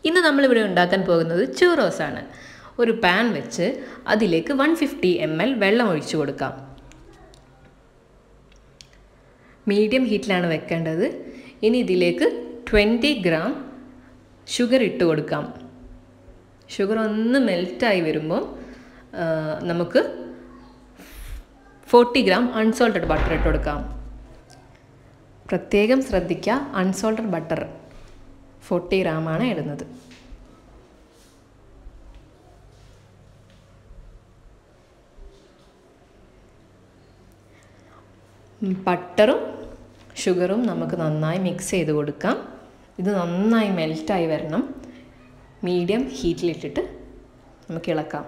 ഇന്ന് നമ്മളിവിടെ ഉണ്ടാക്കാൻ പോകുന്നത് ചൂറോസാണ് ഒരു പാൻ വെച്ച് അതിലേക്ക് വൺ ഫിഫ്റ്റി എം എൽ വെള്ളം ഒഴിച്ചു കൊടുക്കാം മീഡിയം ഹീറ്റിലാണ് വെക്കേണ്ടത് ഇനി ഇതിലേക്ക് ട്വൻറ്റി ഗ്രാം ഷുഗർ ഇട്ട് കൊടുക്കാം ഷുഗർ ഒന്ന് മെൽറ്റായി വരുമ്പോൾ നമുക്ക് ഫോർട്ടി ഗ്രാം അൺസോൾട്ടഡ് ബട്ടർ ഇട്ട് കൊടുക്കാം പ്രത്യേകം ശ്രദ്ധിക്കുക അൺസോൾട്ടഡ് ബട്ടർ ഫോർട്ടി ഗ്രാമാണ് ഇടുന്നത് ബട്ടറും ഷുഗറും നമുക്ക് നന്നായി മിക്സ് ചെയ്ത് കൊടുക്കാം ഇത് നന്നായി മെൽറ്റായി വരണം മീഡിയം ഹീറ്റിലിട്ടിട്ട് നമുക്ക് ഇളക്കാം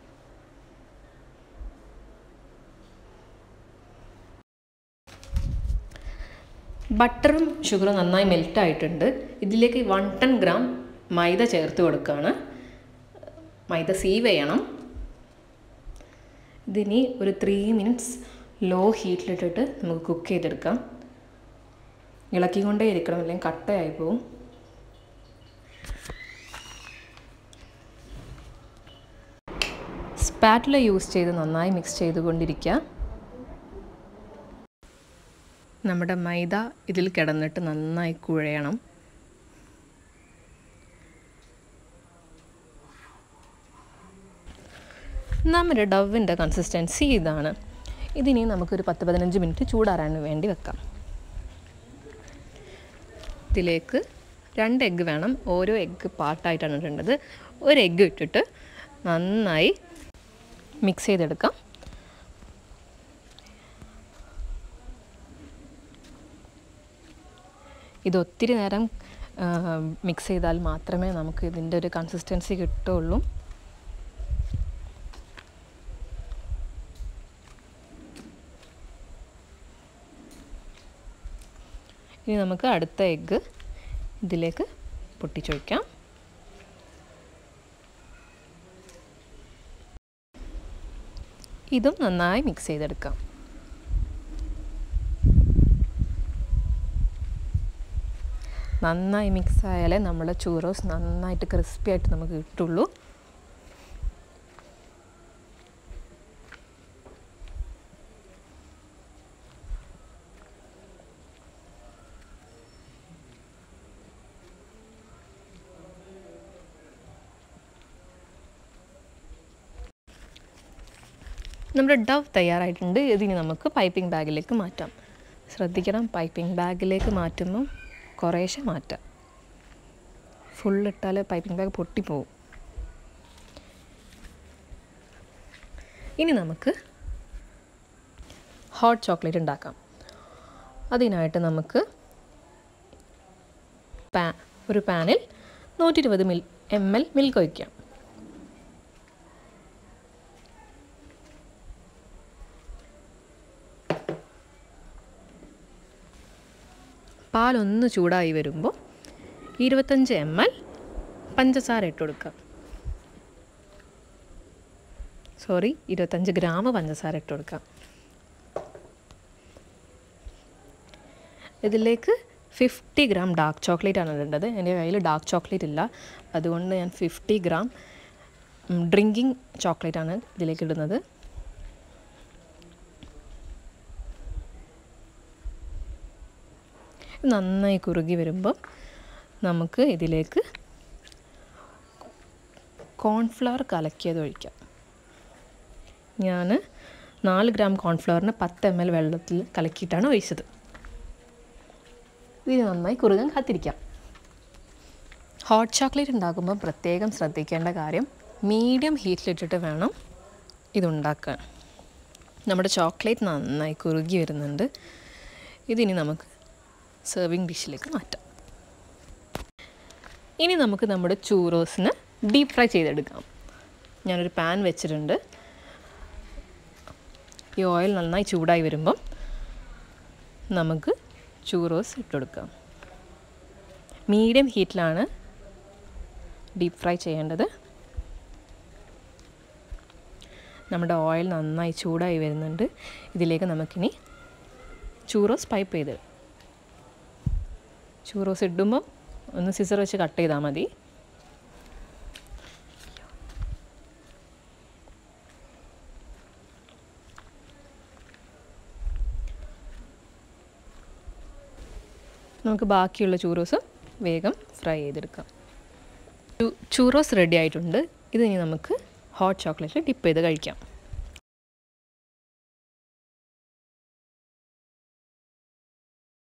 ബട്ടറും ഷുഗറും നന്നായി മെൽറ്റായിട്ടുണ്ട് ഇതിലേക്ക് വൺ ടെൻ ഗ്രാം മൈദ ചേർത്ത് കൊടുക്കുകയാണ് മൈദ സീവ് ചെയ്യണം ഇതിനി ഒരു ത്രീ മിനിറ്റ്സ് ലോ ഹീറ്റിലിട്ടിട്ട് നമുക്ക് കുക്ക് ചെയ്തെടുക്കാം ഇളക്കിക്കൊണ്ടേ ഇരിക്കണം അല്ലെങ്കിൽ കട്ടയായി പോവും സ്പാറ്റുല യൂസ് ചെയ്ത് നന്നായി മിക്സ് ചെയ്തുകൊണ്ടിരിക്കുക നമ്മുടെ മൈദ ഇതിൽ കിടന്നിട്ട് നന്നായി കുഴയണം നമ്മുടെ ഡവിൻ്റെ കൺസിസ്റ്റൻസി ഇതാണ് ഇതിനി നമുക്കൊരു പത്ത് പതിനഞ്ച് മിനിറ്റ് ചൂടാറാൻ വേണ്ടി വെക്കാം ഇതിലേക്ക് രണ്ട് എഗ്ഗ് വേണം ഓരോ എഗ്ഗ് പാർട്ടായിട്ടാണ് ഇടേണ്ടത് ഒരു എഗ്ഗ് ഇട്ടിട്ട് നന്നായി മിക്സ് ചെയ്തെടുക്കാം ഇത് ഒത്തിരി നേരം മിക്സ് ചെയ്താൽ മാത്രമേ നമുക്ക് ഇതിൻ്റെ ഒരു കൺസിസ്റ്റൻസി കിട്ടുള്ളൂ ഇനി നമുക്ക് അടുത്ത എഗ്ഗ് ഇതിലേക്ക് പൊട്ടിച്ചൊഴിക്കാം ഇതും നന്നായി മിക്സ് ചെയ്തെടുക്കാം നന്നായി മിക്സ് ആയാലേ നമ്മുടെ ചൂറോസ് നന്നായിട്ട് ക്രിസ്പി ആയിട്ട് നമുക്ക് കിട്ടുള്ളൂ നമ്മുടെ ഡവ് തയ്യാറായിട്ടുണ്ട് ഇതിനി നമുക്ക് പൈപ്പിംഗ് ബാഗിലേക്ക് മാറ്റാം ശ്രദ്ധിക്കണം പൈപ്പിംഗ് ബാഗിലേക്ക് മാറ്റുമ്പോൾ കുറേശ്ശെ മാറ്റാം ഫുള്ളിട്ടാൽ പൈപ്പിംഗ് ബാഗ് പൊട്ടിപ്പോവും ഇനി നമുക്ക് ഹോട്ട് ചോക്ലേറ്റ് ഉണ്ടാക്കാം അതിനായിട്ട് നമുക്ക് പാ ഒരു പാനിൽ നൂറ്റി ഇരുപത് മിൽ എം എൽ മിൽക്ക് ഒഴിക്കാം പാലൊന്ന് ചൂടായി വരുമ്പോൾ ഇരുപത്തഞ്ച് എം എൽ പഞ്ചസാര ഇട്ട് കൊടുക്കുക സോറി ഇരുപത്തഞ്ച് ഗ്രാം പഞ്ചസാര ഇട്ട് കൊടുക്കാം ഇതിലേക്ക് ഫിഫ്റ്റി ഗ്രാം ഡാർക്ക് ചോക്ലേറ്റ് ആണ് ഇടേണ്ടത് എൻ്റെ കയ്യിൽ ഡാർക്ക് ചോക്ലേറ്റ് ഇല്ല അതുകൊണ്ട് ഞാൻ ഫിഫ്റ്റി ഗ്രാം ഡ്രിങ്കിങ് ചോക്ലേറ്റ് ആണ് ഇതിലേക്ക് ഇടുന്നത് നന്നായി കുറുകി വരുമ്പം നമുക്ക് ഇതിലേക്ക് കോൺഫ്ലവർ കലക്കിയത് ഒഴിക്കാം ഞാൻ നാല് ഗ്രാം കോൺഫ്ലവറിന് പത്ത് എം എൽ വെള്ളത്തിൽ കലക്കിയിട്ടാണ് ഒഴിച്ചത് ഇത് നന്നായി കുറുകാൻ കാത്തിരിക്കാം ഹോട്ട് ചോക്ലേറ്റ് ഉണ്ടാക്കുമ്പോൾ പ്രത്യേകം ശ്രദ്ധിക്കേണ്ട കാര്യം മീഡിയം ഹീറ്റിലിട്ടിട്ട് വേണം ഇതുണ്ടാക്കാൻ നമ്മുടെ ചോക്ലേറ്റ് നന്നായി കുറുകി വരുന്നുണ്ട് ഇതിനി നമുക്ക് സെർവിങ് ഡിഷിലേക്ക് മാറ്റാം ഇനി നമുക്ക് നമ്മുടെ ചൂറോസിന് ഡീപ്പ് ഫ്രൈ ചെയ്തെടുക്കാം ഞാനൊരു പാൻ വെച്ചിട്ടുണ്ട് ഈ ഓയിൽ നന്നായി ചൂടായി വരുമ്പം നമുക്ക് ചൂറോസ് ഇട്ടുകൊടുക്കാം മീഡിയം ഹീറ്റിലാണ് ഡീപ്പ് ഫ്രൈ ചെയ്യേണ്ടത് നമ്മുടെ ഓയിൽ നന്നായി ചൂടായി വരുന്നുണ്ട് ഇതിലേക്ക് നമുക്കിനി ചൂറോസ് പൈപ്പ് ചെയ്ത് ചൂറോസ് ഇടുമ്പം ഒന്ന് സിസർ വെച്ച് കട്ട് ചെയ്താൽ മതി നമുക്ക് ബാക്കിയുള്ള ചൂരോസ് വേഗം ഫ്രൈ ചെയ്തെടുക്കാം ചൂറോസ് റെഡി ആയിട്ടുണ്ട് ഇത് ഇനി നമുക്ക് ഹോട്ട് ചോക്ലേറ്റിൽ ഡിപ്പ് ചെയ്ത് കഴിക്കാം